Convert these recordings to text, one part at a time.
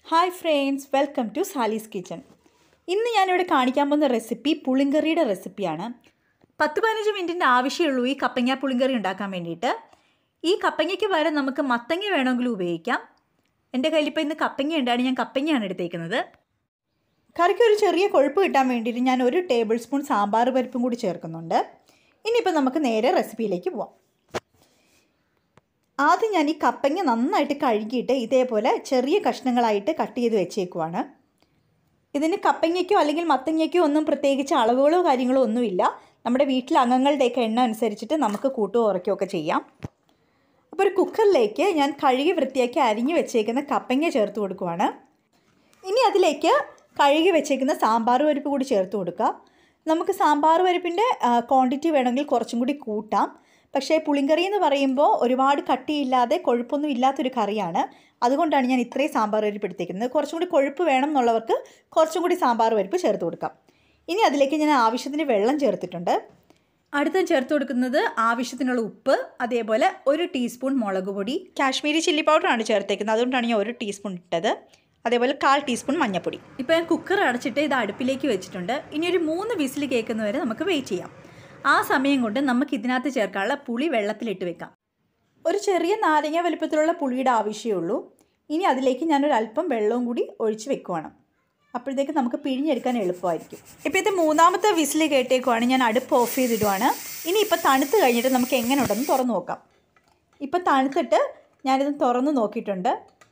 hi friends welcome to Sali's kitchen ഇന്ന് ഞാനിവിടെ കാണിക്കാൻ പോകുന്ന റെസിപ്പി പുളിങ്കറിയുടെ റെസിപ്പിയാണ് പത്ത് പതിനഞ്ച് മിനിറ്റിൻ്റെ ആവശ്യമുള്ളൂ ഈ കപ്പങ്ങ പുളിങ്കറി ഉണ്ടാക്കാൻ വേണ്ടിയിട്ട് ഈ കപ്പങ്ങയ്ക്ക് പകരം നമുക്ക് മത്തങ്ങ വേണമെങ്കിലും ഉപയോഗിക്കാം എൻ്റെ കയ്യിൽ ഇപ്പോൾ ഇന്ന് കപ്പങ്ങ ഉണ്ടാണ് ഞാൻ കപ്പങ്ങയാണ് എടുത്തേക്കുന്നത് കറിക്ക് ഒരു ചെറിയ കൊഴുപ്പ് കിട്ടാൻ വേണ്ടിയിട്ട് ഞാൻ ഒരു ടേബിൾ സ്പൂൺ സാമ്പാർ പരിപ്പും കൂടി ചേർക്കുന്നുണ്ട് ഇനിയിപ്പോൾ നമുക്ക് നേരെ റെസിപ്പിയിലേക്ക് പോവാം ആദ്യം ഞാൻ ഈ കപ്പങ്ങ നന്നായിട്ട് കഴുകിയിട്ട് ഇതേപോലെ ചെറിയ കഷ്ണങ്ങളായിട്ട് കട്ട് ചെയ്ത് വെച്ചേക്കുവാണ് ഇതിന് കപ്പങ്ങയ്ക്കോ അല്ലെങ്കിൽ മത്തങ്ങയ്ക്കോ ഒന്നും പ്രത്യേകിച്ച് അളവുകളോ കാര്യങ്ങളോ ഒന്നുമില്ല നമ്മുടെ വീട്ടിലെ അംഗങ്ങളുടെയൊക്കെ എണ്ണ അനുസരിച്ചിട്ട് നമുക്ക് കൂട്ടുകയോ കുറയ്ക്കുകയോ ഒക്കെ ചെയ്യാം അപ്പോൾ ഒരു കുക്കറിലേക്ക് ഞാൻ കഴുകി വൃത്തിയാക്കി അരിഞ്ഞു വെച്ചേക്കുന്ന കപ്പങ്ങ ചേർത്ത് കൊടുക്കുവാണ് ഇനി അതിലേക്ക് കഴുകി വെച്ചേക്കുന്ന സാമ്പാർ പരിപ്പ് കൂടി ചേർത്ത് കൊടുക്കുക നമുക്ക് സാമ്പാർ പരിപ്പിൻ്റെ ക്വാണ്ടിറ്റി വേണമെങ്കിൽ കുറച്ചും കൂടി കൂട്ടാം പക്ഷേ പുളിങ്കറി എന്ന് പറയുമ്പോൾ ഒരുപാട് കട്ടിയില്ലാതെ കൊഴുപ്പൊന്നും ഇല്ലാത്തൊരു കറിയാണ് അതുകൊണ്ടാണ് ഞാൻ ഇത്രയും സാമ്പാർ പരിപ്പ് എടുത്തേക്കുന്നത് കുറച്ചും കൂടി കൊഴുപ്പ് വേണം എന്നുള്ളവർക്ക് കുറച്ചും കൂടി സാമ്പാർ പരിപ്പ് ചേർത്ത് കൊടുക്കാം ഇനി അതിലേക്ക് ഞാൻ ആവശ്യത്തിന് വെള്ളം ചേർത്തിട്ടുണ്ട് അടുത്ത ചേർത്ത് കൊടുക്കുന്നത് ആവശ്യത്തിനുള്ള ഉപ്പ് അതേപോലെ ഒരു ടീസ്പൂൺ മുളക് പൊടി കാശ്മീരി ചില്ലി പൗഡറാണ് ചേർത്തേക്കുന്നത് അതുകൊണ്ടാണ് ഞാൻ ഒരു ടീസ്പൂൺ ഇട്ടത് അതേപോലെ കാൽ ടീസ്പൂൺ മഞ്ഞൾപ്പൊടി ഇപ്പോൾ ഞാൻ കുക്കർ അടച്ചിട്ട് ഇത് അടുപ്പിലേക്ക് വെച്ചിട്ടുണ്ട് ഇനി ഒരു മൂന്ന് വിസിൽ കേൾക്കുന്നവരെ നമുക്ക് വെയിറ്റ് ചെയ്യാം ആ സമയം കൊണ്ട് നമുക്ക് ഇതിനകത്ത് ചേർക്കാനുള്ള പുളി വെള്ളത്തിലിട്ട് വെക്കാം ഒരു ചെറിയ നാരങ്ങ വലുപ്പത്തിലുള്ള പുളിയുടെ ആവശ്യമുള്ളൂ ഇനി അതിലേക്ക് ഞാനൊരു അല്പം വെള്ളവും കൂടി ഒഴിച്ച് വെക്കുവാണ് അപ്പോഴത്തേക്ക് നമുക്ക് പിഴിഞ്ഞെടുക്കാൻ എളുപ്പമായിരിക്കും ഇപ്പോൾ ഇത് മൂന്നാമത്തെ വിസിൽ കേട്ടേക്കുവാണ് ഞാൻ അടുപ്പ് ഓഫ് ചെയ്തിടുവാണ് ഇനി ഇപ്പോൾ തണുത്ത് കഴിഞ്ഞിട്ട് നമുക്ക് എങ്ങനെ ഉണ്ടെന്ന് തുറന്ന് നോക്കാം ഇപ്പോൾ തണുത്തിട്ട് ഞാനിത് തുറന്ന് നോക്കിയിട്ടുണ്ട്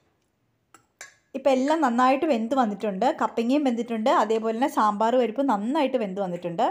ഇപ്പോൾ എല്ലാം നന്നായിട്ട് വെന്ത് വന്നിട്ടുണ്ട് കപ്പങ്ങയും വെന്തിട്ടുണ്ട് അതേപോലെ തന്നെ സാമ്പാർ പരിപ്പ് നന്നായിട്ട് വെന്ത് വന്നിട്ടുണ്ട്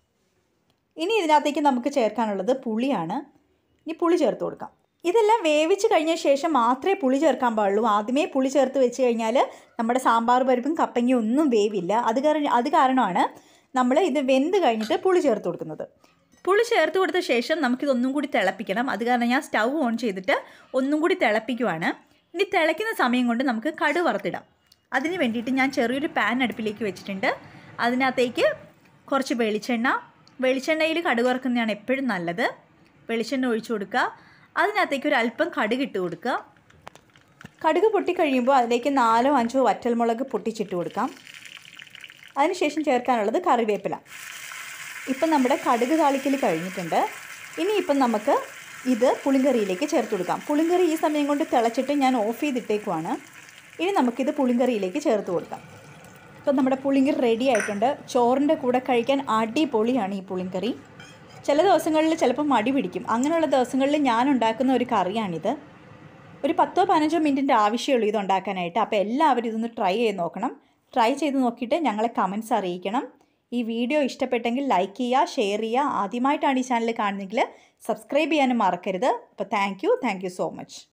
ഇനി ഇതിനകത്തേക്ക് നമുക്ക് ചേർക്കാനുള്ളത് പുളിയാണ് ഇനി പുളി ചേർത്ത് കൊടുക്കാം ഇതെല്ലാം വേവിച്ച് കഴിഞ്ഞ ശേഷം മാത്രമേ പുളി ചേർക്കാൻ പാടുള്ളൂ ആദ്യമേ പുളി ചേർത്ത് വെച്ച് കഴിഞ്ഞാൽ നമ്മുടെ സാമ്പാർ പരിപ്പും കപ്പങ്ങയും ഒന്നും വേവില്ല അത് കാരണം അത് കാരണമാണ് നമ്മൾ ഇത് വെന്ത് കഴിഞ്ഞിട്ട് പുളി ചേർത്ത് കൊടുക്കുന്നത് പുളി ചേർത്ത് കൊടുത്ത ശേഷം നമുക്കിതൊന്നും കൂടി തിളപ്പിക്കണം അത് കാരണം ഞാൻ സ്റ്റൗ ഓൺ ചെയ്തിട്ട് ഒന്നും കൂടി തിളപ്പിക്കുവാണ് ഇനി തിളയ്ക്കുന്ന സമയം കൊണ്ട് നമുക്ക് കടു വറുത്തിടാം അതിന് വേണ്ടിയിട്ട് ഞാൻ ചെറിയൊരു പാൻ അടുപ്പിലേക്ക് വെച്ചിട്ടുണ്ട് അതിനകത്തേക്ക് കുറച്ച് വെളിച്ചെണ്ണ വെളിച്ചെണ്ണയിൽ കടുക് വറുക്കുന്നതാണ് എപ്പോഴും നല്ലത് വെളിച്ചെണ്ണ ഒഴിച്ചു കൊടുക്കുക അതിനകത്തേക്ക് ഒരു അല്പം കടുക് ഇട്ട് കൊടുക്കുക കടുക് പൊട്ടിക്കഴിയുമ്പോൾ അതിലേക്ക് നാലോ അഞ്ചോ വറ്റൽമുളക് പൊട്ടിച്ചിട്ട് കൊടുക്കാം അതിനുശേഷം ചേർക്കാനുള്ളത് കറിവേപ്പില ഇപ്പം നമ്മുടെ കടുക് താളിക്കൽ കഴിഞ്ഞിട്ടുണ്ട് ഇനിയിപ്പം നമുക്ക് ഇത് പുളിങ്കറിയിലേക്ക് ചേർത്ത് കൊടുക്കാം പുളിങ്കറി ഈ സമയം കൊണ്ട് തിളച്ചിട്ട് ഞാൻ ഓഫ് ചെയ്തിട്ടേക്കുവാണ് ഇനി നമുക്കിത് പുളിങ്കറിയിലേക്ക് ചേർത്ത് കൊടുക്കാം ഇപ്പം നമ്മുടെ പുളിങ്കറി റെഡി ആയിട്ടുണ്ട് ചോറിൻ്റെ കൂടെ കഴിക്കാൻ അടിപൊളിയാണ് ഈ പുളിങ്കറി ചില ദിവസങ്ങളിൽ ചിലപ്പോൾ മടി പിടിക്കും അങ്ങനെയുള്ള ദിവസങ്ങളിൽ ഞാൻ ഉണ്ടാക്കുന്ന ഒരു കറിയാണിത് ഒരു പത്തോ പതിനഞ്ചോ മിനിറ്റിൻ്റെ ആവശ്യമുള്ളൂ ഇത് ഉണ്ടാക്കാനായിട്ട് അപ്പോൾ എല്ലാവരും ഇതൊന്ന് ട്രൈ ചെയ്ത് നോക്കണം ട്രൈ ചെയ്ത് നോക്കിയിട്ട് ഞങ്ങളെ കമൻസ് അറിയിക്കണം ഈ വീഡിയോ ഇഷ്ടപ്പെട്ടെങ്കിൽ ലൈക്ക് ചെയ്യുക ഷെയർ ചെയ്യുക ആദ്യമായിട്ടാണ് ഈ ചാനൽ കാണുന്നതെങ്കിൽ സബ്സ്ക്രൈബ് ചെയ്യാനും മറക്കരുത് അപ്പോൾ thank you thank you so much